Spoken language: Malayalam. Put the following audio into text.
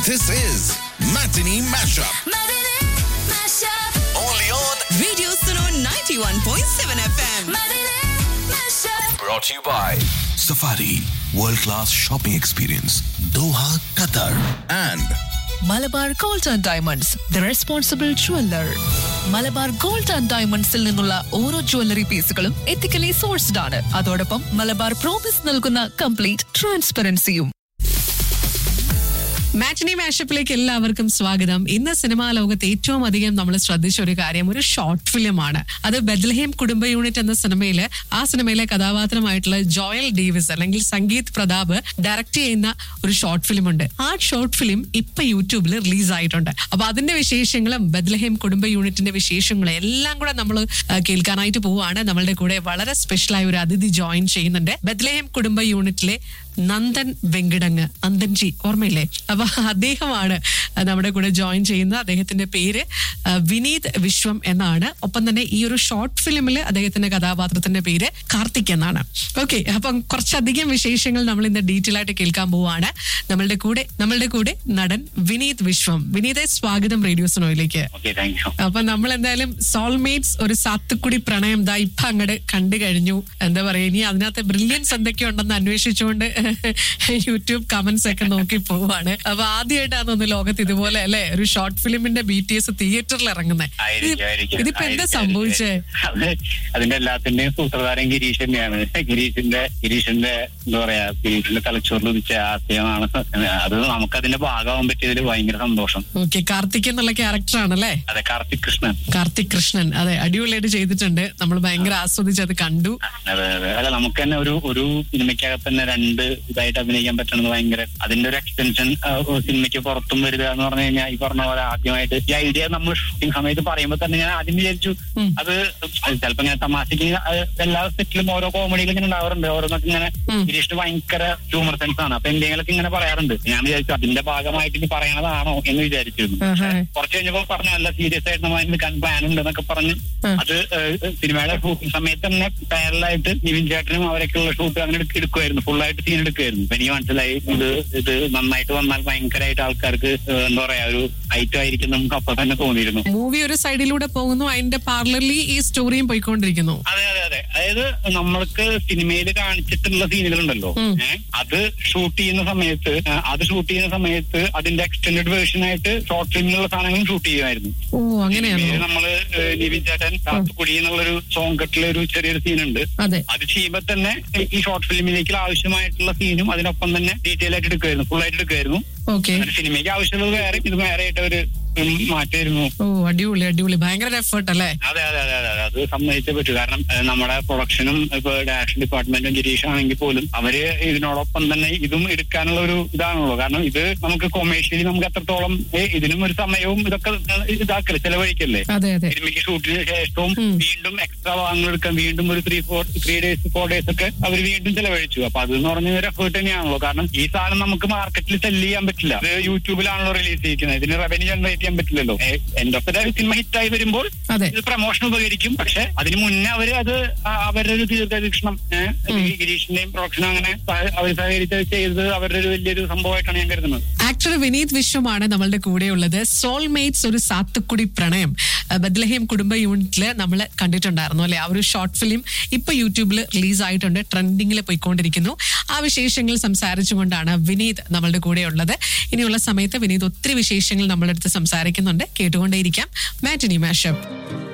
This is Matinee Mashup. Matinee Mashup. Only on. Radio Suno 91.7 FM. Matinee Mashup. Brought to you by Safari World Class Shopping Experience, Doha, Qatar. And Malabar gold and diamonds the responsible jeweller Malabar gold and ഡയമണ്ട്സിൽ നിന്നുള്ള ഓരോ ജ്വല്ലറി പീസുകളും എത്തിക്കലി സോഴ്സ്ഡ് ആണ് അതോടൊപ്പം മലബാർ പ്രോമിസ് നൽകുന്ന കംപ്ലീറ്റ് ട്രാൻസ്പെറൻസിയും മാറ്റിനി മാഷപ്പിലേക്ക് എല്ലാവർക്കും സ്വാഗതം ഇന്ന് സിനിമാ ലോകത്ത് ഏറ്റവും അധികം നമ്മൾ ശ്രദ്ധിച്ച ഒരു കാര്യം ഒരു ഷോർട്ട് ഫിലിമാണ് അത് ബെദ്ലഹേം കുടുംബ യൂണിറ്റ് എന്ന സിനിമയില് ആ സിനിമയിലെ കഥാപാത്രമായിട്ടുള്ള ജോയൽ ഡേവിസ് അല്ലെങ്കിൽ സംഗീത് പ്രതാപ് ഡയറക്ട് ചെയ്യുന്ന ഒരു ഷോർട്ട് ഫിലിം ഉണ്ട് ആ ഷോർട്ട് ഫിലിം ഇപ്പൊ യൂട്യൂബിൽ റിലീസ് ആയിട്ടുണ്ട് അപ്പൊ അതിന്റെ വിശേഷങ്ങളും ബെദ്ലഹേം കുടുംബ യൂണിറ്റിന്റെ വിശേഷങ്ങളും എല്ലാം കൂടെ നമ്മൾ കേൾക്കാനായിട്ട് പോവുകയാണ് നമ്മളുടെ കൂടെ വളരെ സ്പെഷ്യലായ ഒരു അതിഥി ജോയിൻ ചെയ്യുന്നുണ്ട് ബെദ്ലഹേം കുടുംബ യൂണിറ്റിലെ നന്ദൻ വെങ്കിടങ്ങ് നന്ദൻജി ഓർമ്മയില്ലേ അപ്പൊ അദ്ദേഹമാണ് നമ്മുടെ കൂടെ ജോയിൻ ചെയ്യുന്ന അദ്ദേഹത്തിന്റെ പേര് ആ, വിനീത് വിശ്വം എന്നാണ് ഒപ്പം തന്നെ ഈ ഒരു ഷോർട്ട് ഫിലിമിൽ അദ്ദേഹത്തിന്റെ കഥാപാത്രത്തിന്റെ പേര് കാർത്തിക് എന്നാണ് ഓക്കെ അപ്പം കുറച്ചധികം വിശേഷങ്ങൾ നമ്മൾ ഇന്ന് ഡീറ്റെയിൽ ആയിട്ട് കേൾക്കാൻ പോവാണ് നമ്മളുടെ കൂടെ നമ്മളുടെ കൂടെ നടൻ വിനീത് വിശ്വം വിനീതെ സ്വാഗതം റേഡിയോ സുനോയിലേക്ക് ഓക്കെ താങ്ക് യു അപ്പൊ നമ്മൾ എന്തായാലും സോൾമേറ്റ്സ് ഒരു സാത്തുക്കുടി പ്രണയം ദാ ഇപ്പൊ അങ്ങോട്ട് കണ്ടു കഴിഞ്ഞു എന്താ പറയാ ഇനി അതിനകത്ത് ബ്രില്യൻസ് എന്തൊക്കെ ഉണ്ടെന്ന് അന്വേഷിച്ചുകൊണ്ട് യൂട്യൂബ് കമന്റ്സ് ഒക്കെ നോക്കി പോവാണ് അപ്പൊ ആദ്യമായിട്ടാണ് ഒന്ന് ലോകത്ത് ഇതുപോലെ അല്ലെ ഒരു ഷോർട്ട് ഫിലിമിന്റെ ബി ടി എസ് തിയേറ്ററിൽ ഇറങ്ങുന്നത് ആയിരിക്കും ആയിരിക്കും ഇതിപ്പോ എന്താ ആയിരിക്കും, സംഭവിച്ചേ ആയിരിക്കും. അത് അതിന്റെ എല്ലാത്തിന്റെയും സൂത്രധാരൻ ഗിരീഷ് തന്നെയാണ് ഗിരീഷിന്റെ ഗിരീഷിന്റെ എന്താ പറയാ ഗിരീഷിന്റെ തലച്ചോറിൽ ഉദിച്ച ആശയമാണ് അത് നമുക്ക് അതിന്റെ ഭാഗമാവാൻ പറ്റിയതിൽ ഭയങ്കര സന്തോഷം ഓക്കെ കാർത്തിക് എന്നുള്ള ക്യാരക്ടർ ആണല്ലേ അതെ കാർത്തിക് കൃഷ്ണൻ കാർത്തിക് കൃഷ്ണൻ അതെ അടിപൊളിയായിട്ട് ചെയ്തിട്ടുണ്ട് നമ്മൾ ഭയങ്കര ആസ്വദിച്ച് അത് കണ്ടു അതെ അതെ അല്ല നമുക്ക് തന്നെ ഒരു ഒരു സിനിമയ്ക്കകത്ത് തന്നെ രണ്ട് ഇതായിട്ട് അഭിനയിക്കാൻ പറ്റുന്നത് ഭയങ്കര അതിന്റെ ഒരു എക്സ്റ്റൻഷൻ സിനിമയ്ക്ക് പുറത്തും വരിക എന്ന് പറഞ്ഞു കഴിഞ്ഞാൽ ഈ പറഞ്ഞ പോലെ ആദ്യമായിട്ട് ഈ ഐഡിയ നമ്മൾ ഷൂട്ടിംഗ് സമയത്ത് പറയുമ്പോൾ തന്നെ ഞാൻ ആദ്യം വിചാരിച്ചു ഉം. അത് ചിലപ്പോ ഇങ്ങനെ തമാശക്ക് അത് എല്ലാ സെറ്റിലും ഓരോ കോമഡിയിലും ഇങ്ങനെ ഉണ്ടാവാറുണ്ട് ഓരോന്നൊക്കെ ഇങ്ങനെ ഉം. ഗിരീഷിന് ഭയങ്കര ഹ്യൂമർ സെൻസ് ആണ് അപ്പൊ എന്തെങ്കിലുമൊക്കെ ഇങ്ങനെ പറയാറുണ്ട് ഞാൻ വിചാരിച്ചു അതിന്റെ ഭാഗമായിട്ട് ഇനി പറയണതാണോ എന്ന് വിചാരിച്ചിരുന്നു ആഹാ. കുറച്ച് കഴിഞ്ഞപ്പോ പറഞ്ഞു നല്ല സീരിയസ് ആയിട്ട് നമ്മൾ അതിന് നിൽക്കാൻ പ്ലാൻ ഉണ്ട് എന്നൊക്കെ പറഞ്ഞ് ആ. അത് ഏഹ്, സിനിമയുടെ ഷൂട്ടിംഗ് സമയത്ത് തന്നെ പാരലായിട്ട് നിവിൻ ചേട്ടനും അവരൊക്കെയുള്ള ഷൂട്ട് അങ്ങനെ എടുക്ക- എടുക്കുമായിരുന്നു ഫുള്ളായിട്ട് സീൻ എടുക്കുമായിരുന്നു അപ്പൊ എനിക്ക് മനസ്സിലായി ഇത് ഇത് നന്നായിട്ട് വന്നാൽ ഭയങ്കരമായിട്ട് ആൾക്കാർക്ക് ഏഹ്, എന്താ പറയാ ഒരു ഐറ്റം ആയിരിക്കും നമുക്ക് അപ്പൊ തന്നെ തോന്നിയിരുന്നു മൂവി ഒരു സൈഡിലൂടെ പോകുന്നു അതിന്റെ പാർലർലി ഈ സ്റ്റോറിയും പോയിക്കൊണ്ടിരിക്കുന്നു അതെ അതെ അതെ അതായത് നമ്മൾക്ക് സിനിമയിൽ കാണിച്ചിട്ടുള്ള സീനുകളുണ്ടല്ലോ ഉം. ഏഹ് അത് ഷൂട്ട് ചെയ്യുന്ന സമയത്ത് ആ, അത് ഷൂട്ട് ചെയ്യുന്ന സമയത്ത് അതിന്റെ എക്സ്റ്റൻഡഡ് വേർഷൻ ആയിട്ട് ഷോർട്ട് ഫിലിമിലുള്ള സാധനങ്ങളും ഷൂട്ട് ചെയ്യുമായിരുന്നു ഓ അങ്ങനെയാണോ ഇതില് നമ്മള് ഏഹ്, നിവിൻ ചേട്ടൻ കാത്തുകുടി എന്നുള്ളൊരു സോങ് കട്ടിലെ ഒരു ചെറിയൊരു സീൻ ഉണ്ട് അതെ അത് ചെയ്യുമ്പോ തന്നെ ഈ ഷോർട്ട് ഫിലിമിലേക്ക് ആവശ്യമായിട്ടുള്ള സീനും അതിനൊപ്പം തന്നെ ഡീറ്റെയിൽ ആയിട്ട് എടുക്കുമായിരുന്നു ഫുൾ ആയിട്ട് എടുക്കുമായിരുന്നു ഓക്കെ അങ്ങനെ സിനിമയ്ക്ക് ആവശ്യമുള്ളത് വേറെ ഇത് വേറെ ആയിട്ട് ഒരു മാറ്റായിരുന്നു ഓ അടിപൊളി അടിപൊളി ഭയങ്കര എഫേർട്ട് അല്ലേ അതെ അതെ അതെ അതെ അത് സമ്മതിച്ചേ പറ്റൂ കാരണം ഏഹ്, നമ്മുടെ പ്രൊഡക്ഷനും ഇപ്പൊ ഡയറക്ഷൻ ഡിപ്പാർട്ട്മെന്റും ഗിരീഷ് ആണെങ്കിൽ പോലും അവര് ഇതിനോടൊപ്പം തന്നെ ഇതും എടുക്കാനുള്ള ഒരു ഇതാണല്ലോ കാരണം ഇത് നമുക്ക് കൊമേഴ്ഷ്യലി നമുക്ക് എത്രത്തോളം ഏഹ്, ഇതിനും ഒരു സമയവും ഇതൊക്കെ ഏഹ്, ഇതാക്കല്ലേ ചെലവഴിക്കല്ലേ അതെ അതെ സിനിമയ്ക്ക് ഷൂട്ടിന് ശേഷവും ഉം. വീണ്ടും എക്സ്ട്രാ ഭാഗങ്ങൾ എടുക്കാൻ വീണ്ടും ഒരു three four three days four days ഒക്കെ അവർ വീണ്ടും ചെലവഴിച്ചു അപ്പൊ അതെന്ന് പറഞ്ഞ ഒരു എഫേർട്ട് തന്നെയാണല്ലോ കാരണം ഈ സാധനം നമുക്ക് മാർക്കറ്റിൽ സെല് ചെയ്യാൻ പറ്റില്ല ഇത് യൂട്യൂബിലാണല്ലോ റിലീസ് ചെയ്യിക്കുന്നത് ഇതിന് റവന്യൂ ജനറേറ്റ് ചെയ്യാൻ പറ്റില്ലല്ലോ എൻഡ് ഓഫ് ദ സിനിമ ഹിറ്റായി വരുമ്പോൾ അതെ ഇത് പ്രൊമോഷൻ ഉപകരിക്കും പക്ഷെ അതിന് മുന്നേ അവര് അത് ആ- അവരുടെ ഒരു ദീർഘവീക്ഷണം ഏഹ്, ഈ ഗിരീഷിന്റെയും പ്രൊഡക്ഷനും അങ്ങനെ സഹ- അവർ സഹകരിച്ച് ചെയ്തത് അവരുടെ ഒരു വലിയൊരു സംഭവമായിട്ടാണ് ഞാൻ കരുതുന്നത് ആക്ടർ വിനീത് വിശ്വമാണ് നമ്മളുടെ കൂടെയുള്ളത് സോൾമേറ്റ്സ് ഒരു സാത്തുക്കുടി പ്രണയം അഹ് ബദ്ലഹേം കുടുംബ യൂണിറ്റില് നമ്മൾ കണ്ടിട്ടുണ്ടായിരുന്നു അല്ലെ ആ ഒരു ഷോർട്ട് ഫിലിം ഇപ്പൊ യൂട്യൂബിൽ റിലീസ് ആയിട്ടുണ്ട് ട്രെൻഡിങ്ങിൽ പോയിക്കൊണ്ടിരിക്കുന്നു ആ വിശേഷങ്ങൾ സംസാരിച്ചുകൊണ്ടാണ് വിനീത് നമ്മളുടെ കൂടെയുള്ളത് ഇനിയുള്ള സമയത്ത് വിനീത് ഒത്തിരി വിശേഷങ്ങൾ നമ്മളടുത്ത് സംസാരിക്കുന്നുണ്ട് കേട്ടുകൊണ്ടേയിരിക്കാം മാറ്റിനി മാഷപ്പ്